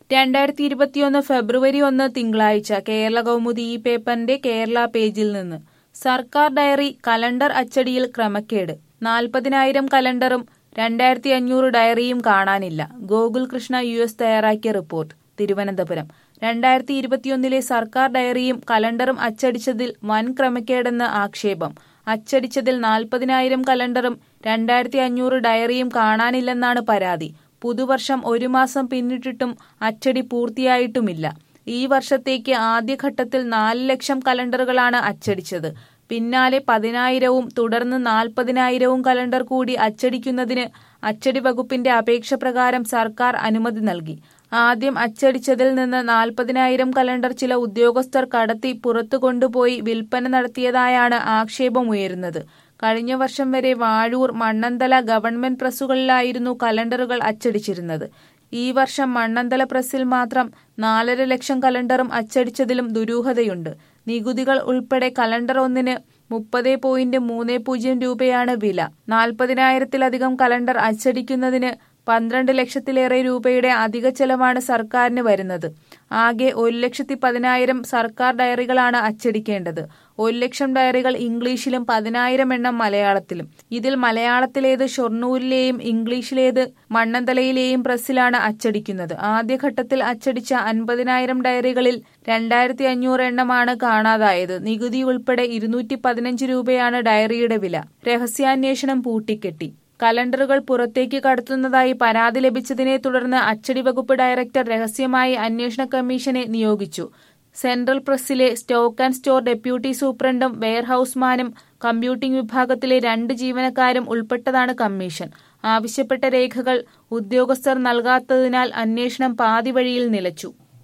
രണ്ടായിരത്തി ഇരുപത്തിയൊന്ന് ഫെബ്രുവരി ഒന്ന് തിങ്കളാഴ്ച കേരള കൗമുദി ഈ പേപ്പറിന്റെ കേരള പേജിൽ നിന്ന് സർക്കാർ ഡയറി കലണ്ടർ അച്ചടിയിൽ ക്രമക്കേട് നാൽപ്പതിനായിരം കലണ്ടറും രണ്ടായിരത്തി അഞ്ഞൂറ് ഡയറിയും കാണാനില്ല ഗോകുൽ കൃഷ്ണ യു എസ് തയ്യാറാക്കിയ റിപ്പോർട്ട് തിരുവനന്തപുരം രണ്ടായിരത്തി ഇരുപത്തിയൊന്നിലെ സർക്കാർ ഡയറിയും കലണ്ടറും അച്ചടിച്ചതിൽ വൻ ക്രമക്കേടെന്ന് ആക്ഷേപം അച്ചടിച്ചതിൽ നാൽപ്പതിനായിരം കലണ്ടറും രണ്ടായിരത്തി അഞ്ഞൂറ് ഡയറിയും കാണാനില്ലെന്നാണ് പരാതി പുതുവർഷം ഒരു മാസം പിന്നിട്ടിട്ടും അച്ചടി പൂർത്തിയായിട്ടുമില്ല ഈ വർഷത്തേക്ക് ആദ്യഘട്ടത്തിൽ നാല് ലക്ഷം കലണ്ടറുകളാണ് അച്ചടിച്ചത് പിന്നാലെ പതിനായിരവും തുടർന്ന് നാൽപ്പതിനായിരവും കലണ്ടർ കൂടി അച്ചടിക്കുന്നതിന് അച്ചടി വകുപ്പിന്റെ അപേക്ഷ പ്രകാരം സർക്കാർ അനുമതി നൽകി ആദ്യം അച്ചടിച്ചതിൽ നിന്ന് നാൽപ്പതിനായിരം കലണ്ടർ ചില ഉദ്യോഗസ്ഥർ കടത്തി പുറത്തു കൊണ്ടുപോയി വിൽപ്പന നടത്തിയതായാണ് ആക്ഷേപമുയരുന്നത് കഴിഞ്ഞ വർഷം വരെ വാഴൂർ മണ്ണന്തല ഗവൺമെന്റ് പ്രസ്സുകളിലായിരുന്നു കലണ്ടറുകൾ അച്ചടിച്ചിരുന്നത് ഈ വർഷം മണ്ണന്തല പ്രസ്സിൽ മാത്രം നാലര ലക്ഷം കലണ്ടറും അച്ചടിച്ചതിലും ദുരൂഹതയുണ്ട് നികുതികൾ ഉൾപ്പെടെ കലണ്ടർ ഒന്നിന് മുപ്പത് പോയിന്റ് മൂന്ന് പൂജ്യം രൂപയാണ് വില നാൽപ്പതിനായിരത്തിലധികം കലണ്ടർ അച്ചടിക്കുന്നതിന് പന്ത്രണ്ട് ലക്ഷത്തിലേറെ രൂപയുടെ അധിക ചെലവാണ് സർക്കാരിന് വരുന്നത് ആകെ ഒരു ലക്ഷത്തി പതിനായിരം സർക്കാർ ഡയറികളാണ് അച്ചടിക്കേണ്ടത് ഒരു ലക്ഷം ഡയറികൾ ഇംഗ്ലീഷിലും പതിനായിരം എണ്ണം മലയാളത്തിലും ഇതിൽ മലയാളത്തിലേത് ഷൊർണൂരിലെയും ഇംഗ്ലീഷിലേത് മണ്ണന്തലയിലെയും പ്രസ്സിലാണ് അച്ചടിക്കുന്നത് ആദ്യഘട്ടത്തിൽ അച്ചടിച്ച അൻപതിനായിരം ഡയറികളിൽ രണ്ടായിരത്തി അഞ്ഞൂറ് എണ്ണമാണ് കാണാതായത് നികുതി ഉൾപ്പെടെ ഇരുന്നൂറ്റി പതിനഞ്ച് രൂപയാണ് ഡയറിയുടെ വില രഹസ്യാന്വേഷണം പൂട്ടിക്കെട്ടി കലണ്ടറുകൾ പുറത്തേക്ക് കടത്തുന്നതായി പരാതി ലഭിച്ചതിനെ തുടർന്ന് അച്ചടി വകുപ്പ് ഡയറക്ടർ രഹസ്യമായി അന്വേഷണ കമ്മീഷനെ നിയോഗിച്ചു സെൻട്രൽ പ്രസ്സിലെ സ്റ്റോക്ക് ആൻഡ് സ്റ്റോർ ഡെപ്യൂട്ടി സൂപ്രണ്ടും വെയർഹൌസ്മാനും കമ്പ്യൂട്ടിംഗ് വിഭാഗത്തിലെ രണ്ട് ജീവനക്കാരും ഉൾപ്പെട്ടതാണ് കമ്മീഷൻ ആവശ്യപ്പെട്ട രേഖകൾ ഉദ്യോഗസ്ഥർ നൽകാത്തതിനാൽ അന്വേഷണം പാതി വഴിയിൽ നിലച്ചു